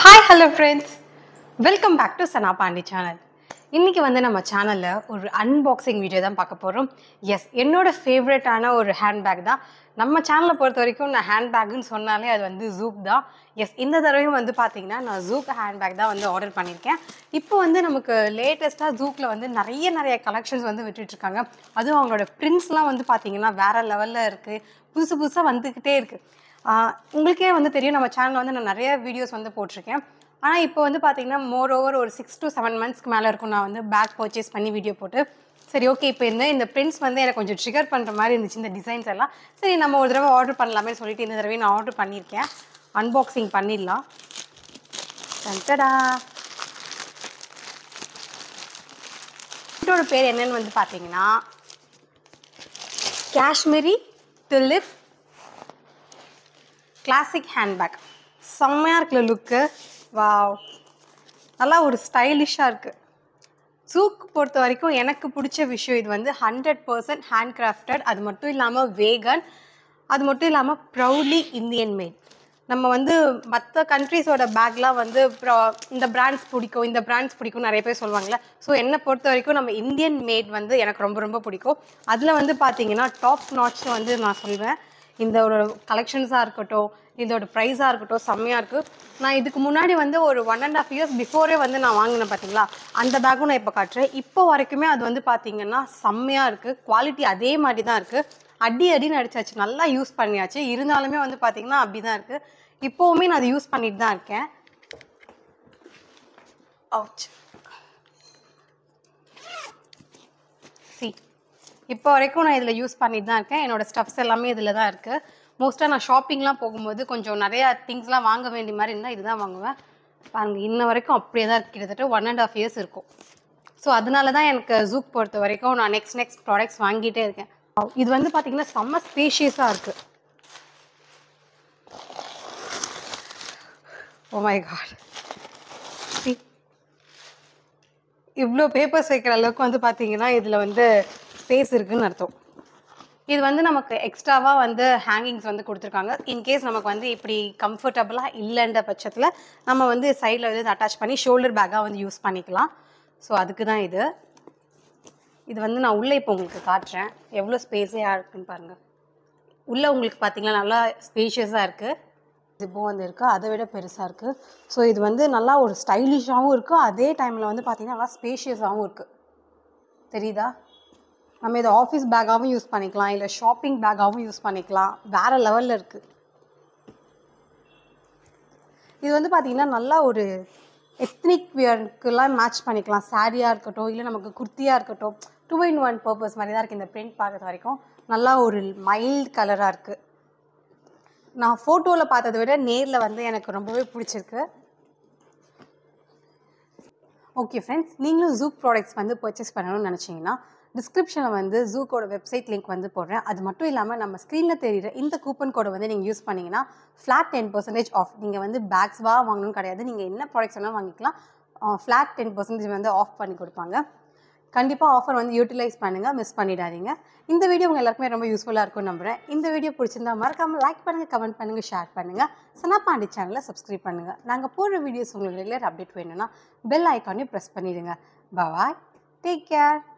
Hi hello friends welcome back to Sana Pandi channel இன்னைக்கு வந்து நம்ம சேனலில் ஒரு அன்பாக்சிங் வீடியோ தான் பார்க்க போகிறோம் எஸ் என்னோட ஃபேவரட்டான ஒரு ஹேண்ட்பேக் தான் நம்ம சேனலை பொறுத்த வரைக்கும் நான் ஹேண்ட்பேக்குன்னு சொன்னாலே அது வந்து ஜூக் தான் எஸ் இந்த தடவையும் வந்து பார்த்தீங்கன்னா நான் ஜூக் ஹேண்ட்பேக் தான் வந்து ஆர்டர் பண்ணியிருக்கேன் இப்போ வந்து நமக்கு லேட்டஸ்ட்டாக ஜூக்கில் வந்து நிறைய நிறைய கலெக்ஷன்ஸ் வந்து விட்டுட்ருக்காங்க அதுவும் அவங்களோட பிரிண்ட்ஸ்லாம் வந்து பார்த்தீங்கன்னா வேறு லெவலில் இருக்குது புதுசு புதுசாக வந்துக்கிட்டே இருக்குது ஆஹ் உங்களுக்கே வந்து தெரியும் நம்ம சேனலில் வந்து நான் நிறைய வீடியோஸ் வந்து போட்டிருக்கேன் ஆனால் இப்போ வந்து பார்த்தீங்கன்னா மோர் ஓவர் ஒரு சிக்ஸ் to செவன் மந்த்ஸ்க்கு மேலே இருக்கும் நான் வந்து பேக் பர்ச்சேஸ் பண்ணி வீடியோ போட்டு சரி ஓகே இப்போ இந்த இந்த பிரிண்ட்ஸ் வந்து எனக்கு கொஞ்சம் ட்ரிகர் பண்ணுற மாதிரி இருந்துச்சு இந்த டிசைன்ஸ் எல்லாம் சரி நம்ம ஒரு தடவை ஆர்டர் பண்ணலாமே சொல்லிட்டு இந்த தடவை நான் ஆர்டர் பண்ணியிருக்கேன் அன்பாக்சிங் பண்ணிடலாம் டடா இதோட பேர் என்னன்னு வந்து பார்த்தீங்கன்னா காஷ்மீரி துலிப் கிளாசிக் ஹேண்ட்பேக் செம்மையாக இருக்குல்ல லுக்கு வாவ் நல்லா ஒரு ஸ்டைலிஷாக இருக்குது ஜூக் பொறுத்த வரைக்கும் எனக்கு பிடிச்ச விஷயம் இது வந்து ஹண்ட்ரட் பர்சன்ட் ஹேண்ட் கிராஃப்டட் அது மட்டும் இல்லாமல் வேகன் அது மட்டும் இல்லாமல் ப்ரௌட்லி இந்தியன் மேட் நம்ம வந்து மற்ற கண்ட்ரீஸோட பேக்லாம் வந்து pro- இந்த பிராண்ட்ஸ் பிடிக்கும் இந்த பிராண்ட்ஸ் பிடிக்கும் நிறைய பேர் சொல்லுவாங்கல்ல ஸோ என்னை பொறுத்த வரைக்கும் நம்ம இந்தியன் மேட் வந்து எனக்கு ரொம்ப ரொம்ப பிடிக்கும் அதில் வந்து பார்த்தீங்கன்னா டாப் நாட்ச் வந்து நான் சொல்வேன் இந்த ஒரு கலெக்ஷன்ஸாக இருக்கட்டும் இதோட ப்ரைஸாக இருக்கட்டும் செம்மையாக இருக்குது நான் இதுக்கு முன்னாடி வந்து ஒரு ஒன் அண்ட் ஆஃப் இயர்ஸ் பிஃபோரே வந்து நான் வாங்கினேன் பார்த்தீங்களா அந்த பேக்கும் நான் இப்போ காட்டுறேன் இப்போ வரைக்குமே அது வந்து பார்த்தீங்கன்னா செம்மையாக இருக்குது குவாலிட்டி அதே மாதிரி தான் இருக்குது அடி அடின்னு அடிச்சாச்சு நல்லா யூஸ் பண்ணியாச்சு இருந்தாலுமே வந்து பார்த்தீங்கன்னா அப்படி தான் இருக்குது இப்போவுமே நான் அதை யூஸ் பண்ணிட்டு தான் இருக்கேன் அவுச் சி இப்போ வரைக்கும் நான் இதில் யூஸ் பண்ணிட்டு தான் இருக்கேன் என்னோட ஸ்டஃப்ஸ் எல்லாமே இதில் தான் இருக்குது மோஸ்ட்டாக நான் ஷாப்பிங்லாம் போகும்போது கொஞ்சம் நிறையா திங்ஸ்லாம் வாங்க வேண்டிய மாதிரி இருந்தால் இதுதான் வாங்குவேன் பாருங்க இன்ன வரைக்கும் அப்படியே தான் இருக்கு. கிட்டத்தட்ட ஒன் அண்ட் ஆஃப் இயர்ஸ் இருக்கும் ஸோ அதனால தான் எனக்கு ஜூக் பொறுத்த வரைக்கும் நான் நெக்ஸ்ட் நெக்ஸ்ட் ப்ராடக்ட்ஸ் வாங்கிட்டே இருக்கேன் இது வந்து பார்த்தீங்கன்னா செம்ம ஸ்பேஷியஸாக இருக்குது ஓ மை காட் இவ்வளோ பேப்பர்ஸ் வைக்கிற அளவுக்கு வந்து பார்த்தீங்கன்னா இதில் வந்து ஸ்பேஸ் இருக்குன்னு அர்த்தம் இது வந்து நமக்கு எக்ஸ்ட்ராவாக வந்து ஹேங்கிங்ஸ் வந்து கொடுத்துருக்காங்க இன்கேஸ் நமக்கு வந்து இப்படி கம்ஃபர்டபுளாக இல்லைன்ற பட்சத்தில் நம்ம வந்து சைடில் வந்து அட்டாச் பண்ணி ஷோல்டர் பேக்காக வந்து யூஸ் பண்ணிக்கலாம் ஸோ அதுக்கு தான் இது இது வந்து நான் உள்ளே இப்போ உங்களுக்கு காட்டுறேன் எவ்வளோ ஸ்பேஸியாக இருக்குன்னு பாருங்கள் உள்ளே உங்களுக்கு பார்த்தீங்கன்னா நல்லா ஸ்பேஷியஸாக இருக்குது ஜிப்போ வந்து இருக்குது அதை விட பெருசாக இருக்குது ஸோ இது வந்து நல்லா ஒரு ஸ்டைலிஷாகவும் இருக்குது அதே டைமில் வந்து பார்த்தீங்கன்னா நல்லா ஸ்பேஷியஸாகவும் இருக்குது தெரியுதா நம்ம இதை ஆஃபீஸ் பேக்காகவும் யூஸ் பண்ணிக்கலாம் இல்லை ஷாப்பிங் பேக்காகவும் யூஸ் பண்ணிக்கலாம் வேறு லெவலில் இருக்குது இது வந்து பார்த்தீங்கன்னா நல்லா ஒரு எத்னிக் வியர்க்குலாம் மேட்ச் பண்ணிக்கலாம் சாரியாக இருக்கட்டும் இல்லை நமக்கு குர்த்தியாக இருக்கட்டும் டூ இன் ஒன் பர்பஸ் மாதிரி தான் இருக்குது இந்த பிரிண்ட் பார்க்கறது வரைக்கும் நல்லா ஒரு மைல்ட் கலராக இருக்குது நான் ஃபோட்டோவில் பார்த்ததை விட நேரில் வந்து எனக்கு ரொம்பவே பிடிச்சிருக்கு ஓகே ஃப்ரெண்ட்ஸ் நீங்களும் ஜூக் ப்ராடக்ட்ஸ் வந்து பர்ச்சேஸ் பண்ணணும்னு நினச்சிங்கன்னா டிஸ்கிரிப்ஷனில் வந்து ஜூக்கோட வெப்சைட் லிங்க் வந்து போடுறேன் அது மட்டும் இல்லாமல் நம்ம ஸ்க்ரீனில் தெரியுற இந்த கூப்பன் கோடை வந்து நீங்கள் யூஸ் பண்ணிங்கன்னா ஃப்ளாட் டென் பர்சன்டேஜ் ஆஃப் நீங்கள் வந்து பேக்ஸ்வாக வாங்கணும்னு கிடையாது நீங்கள் என்ன ப்ராடக்ட்ஸ் வேணாலும் வாங்கிக்கலாம் ஃப்ளாட் டென் பர்சன்டேஜ் வந்து ஆஃப் பண்ணி கொடுப்பாங்க கண்டிப்பாக ஆஃபர் வந்து யூட்டிலைஸ் பண்ணுங்கள் மிஸ் பண்ணிடாதீங்க இந்த வீடியோ உங்கள் எல்லாருக்குமே ரொம்ப யூஸ்ஃபுல்லாக இருக்கும்னு நம்புறேன் இந்த வீடியோ பிடிச்சிருந்தா மறக்காமல் லைக் பண்ணுங்கள் கமெண்ட் பண்ணுங்கள் ஷேர் பண்ணுங்கள் சனா பாண்டி சேனலை சப்ஸ்கிரைப் பண்ணுங்கள் நாங்கள் போடுற வீடியோஸ் உங்களுக்கு ரெகுலர் அப்டேட் வேணும்னா பெல் ஐக்கானையும் ப்ரெஸ் பண்ணிடுங்க பாய் டேக் கேர்